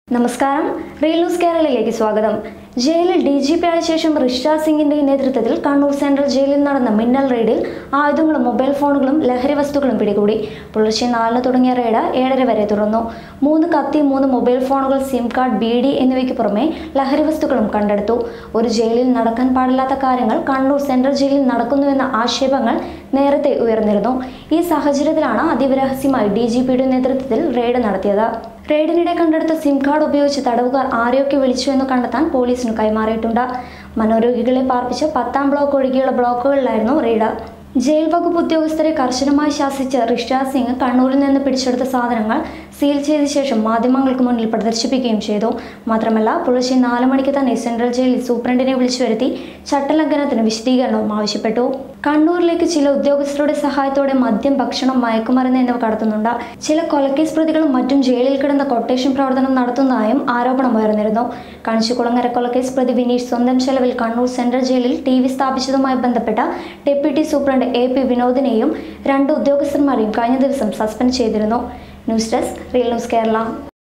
നമസ്കാരം real news കേരളയിലേക്ക് സ്വാഗതം ജയിലിൽ ഡി ജി പി ആയ ശേഷം ഋഷിരാജ് സിംഗിന്റെ നേതൃത്വത്തിൽ കണ്ണൂർ സെൻട്രൽ ജയിലിൽ നടന്ന മിന്നൽ റെയ്ഡിൽ ആയുധങ്ങളും മൊബൈൽ ഫോണുകളും ലഹരി വസ്തുക്കളും പിടികൂടി പുലർച്ചെ നാലിന് തുടങ്ങിയ റെയ്ഡ് ഏഴര വരെ തുറന്നു മൂന്ന് കത്തി മൂന്ന് മൊബൈൽ ഫോണുകൾ സിം കാർഡ് ബി ഡി എന്നിവയ്ക്ക് പുറമെ ലഹരി വസ്തുക്കളും കണ്ടെടുത്തു ഒരു ജയിലിൽ നടക്കാൻ പാടില്ലാത്ത കാര്യങ്ങൾ കണ്ണൂർ സെൻട്രൽ ജയിലിൽ നടക്കുന്നുവെന്ന ആക്ഷേപങ്ങൾ നേരത്തെ ഉയർന്നിരുന്നു ഈ സാഹചര്യത്തിലാണ് അതിരഹസ്യമായി ഡി ജി പിയുടെ നേതൃത്വത്തിൽ റെയ്ഡ് നടത്തിയത് റെയ്ഡിനിടെ കണ്ടെടുത്ത സിം കാർഡ് ഉപയോഗിച്ച് തടവുകാർ ആരെയൊക്കെ വിളിച്ചു എന്ന് കണ്ടെത്താൻ പോലീസിന് കൈമാറിയിട്ടുണ്ട് മനോരോഗികളെ പാർപ്പിച്ച് പത്താം ബ്ലോക്ക് ഒഴികെയുള്ള ബ്ലോക്കുകളിലായിരുന്നു റെയ്ഡ് ജയിൽ വകുപ്പ് ഉദ്യോഗസ്ഥരെ കർശനമായി ശാസിച്ച് ഋഷിരാജ് സിംഗ് കണ്ണൂരിൽ നിന്ന് പിടിച്ചെടുത്ത സാധനങ്ങൾ സീൽ ചെയ്ത ശേഷം മാധ്യമങ്ങൾക്ക് മുന്നിൽ പ്രദർശിപ്പിക്കുകയും ചെയ്തു മാത്രമല്ല പുലർച്ചെ നാല് മണിക്ക് തന്നെ സെൻട്രൽ ജയിലിൽ സൂപ്രണ്ടിനെ വിളിച്ചു വരുത്തി ചട്ടലംഘനത്തിന് വിശദീകരണവും ആവശ്യപ്പെട്ടു കണ്ണൂരിലേക്ക് ചില ഉദ്യോഗസ്ഥരുടെ സഹായത്തോടെ മദ്യം ഭക്ഷണം മയക്കുമരുന്ന് എന്നിവ കടത്തുന്നുണ്ട് ചില കൊലക്കേസ് പ്രതികളും മറ്റും ജയിലിൽ കിടന്ന കൊട്ടേഷൻ പ്രവർത്തനം നടത്തുന്നതായും ആരോപണം ഉയർന്നിരുന്നു കണിച്ചുകുളങ്ങര കൊലക്കേസ് പ്രതി വിനീഷ് സ്വന്തം ചെലവിൽ കണ്ണൂർ സെൻട്രൽ ജയിലിൽ ടി വി സ്ഥാപിച്ചതുമായി ബന്ധപ്പെട്ട ഡെപ്യൂട്ടി സൂപ്രണ്ട് എ പി വിനോദിനെയും രണ്ട് ഉദ്യോഗസ്ഥന്മാരെയും കഴിഞ്ഞ ദിവസം സസ്പെൻഡ് ചെയ്തിരുന്നു news desk real news Kerala